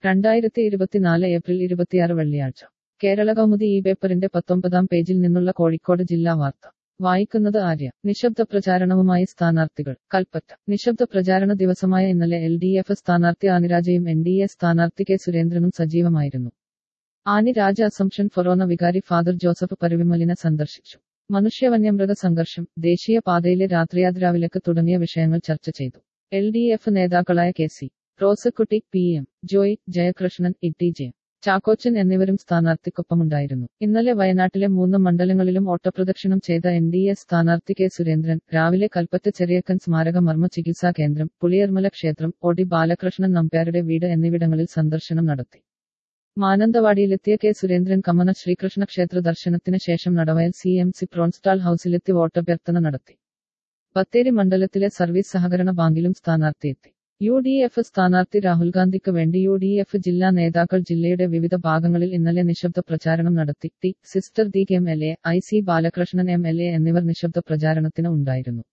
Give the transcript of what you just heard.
രണ്ടായിരത്തി ഇരുപത്തിനാല് ഏപ്രിൽ ഇരുപത്തിയാറ് വെള്ളിയാഴ്ച കേരള കൗമുദി ഈ പേപ്പറിന്റെ പത്തൊമ്പതാം പേജിൽ നിന്നുള്ള കോഴിക്കോട് ജില്ലാ വാർത്ത വായിക്കുന്നത് ആര്യ നിശബ്ദ പ്രചാരണവുമായി സ്ഥാനാർത്ഥികൾ കൽപ്പറ്റ നിശബ്ദ പ്രചാരണ ദിവസമായ ഇന്നലെ എൽ ഡി എഫ് സ്ഥാനാർത്ഥി ആനിരാജയും എൻ ഡി എ സ്ഥാനാർത്ഥി കെ സുരേന്ദ്രനും സജീവമായിരുന്നു ആനി രാജ അസംഷൻ ഫൊറോന വികാരി ഫാദർ ജോസഫ് പരുവിമലിനെ സന്ദർശിച്ചു മനുഷ്യവന്യമൃഗ സംഘർഷം ദേശീയ പാതയിലെ രാത്രിയാത്രാവിലക്ക് തുടങ്ങിയ വിഷയങ്ങൾ ചർച്ച ചെയ്തു എൽ ഡി എഫ് നേതാക്കളായ K C Rosakutty P M Joy Jayakrishnan E T J Chackochan എന്നിവരും സ്ഥാനാർത്ഥിക്കൊപ്പമുണ്ടായിരുന്നു ഇന്നലെ വയനാട്ടിലെ മൂന്ന് മണ്ഡലങ്ങളിലും ഓട്ടപ്രദക്ഷിണം ചെയ്ത എൻ ഡി എ സ്ഥാനാർത്ഥി കെ സുരേന്ദ്രൻ രാവിലെ കൽപ്പറ്റ ചെറിയക്കൻ സ്മാരക മർമ്മ ചികിത്സാ കേന്ദ്രം പുളിയർമല ക്ഷേത്രം ഒടി ബാലകൃഷ്ണൻ നമ്പ്യാരുടെ വീട് എന്നിവിടങ്ങളിൽ സന്ദർശനം നടത്തി മാനന്തവാടിയിലെത്തിയ കെ സുരേന്ദ്രൻ കമന ശ്രീകൃഷ്ണ ക്ഷേത്ര ദർശനത്തിന് ശേഷം നടവയൽ സി എം സി പ്രോൺസ്റ്റാൾ ഹൌസിലെത്തി വോട്ടഭ്യർത്ഥന നടത്തി ബത്തേരി മണ്ഡലത്തിലെ സർവീസ് സഹകരണ ബാങ്കിലും സ്ഥാനാർത്ഥിയെത്തി യു ഡി എഫ് സ്ഥാനാർത്ഥി രാഹുൽ ഗാന്ധിക്ക് വേണ്ടി യു ഡി എഫ് ജില്ലാ നേതാക്കൾ ജില്ലയുടെ വിവിധ ഭാഗങ്ങളിൽ ഇന്നലെ നിശബ്ദ പ്രചാരണം നടത്തി ടി സിസ്റ്റർ ദി M L A I C Balakrishnan M L A എന്നിവർ നിശബ്ദ പ്രചാരണത്തിന് ഉണ്ടായിരുന്നു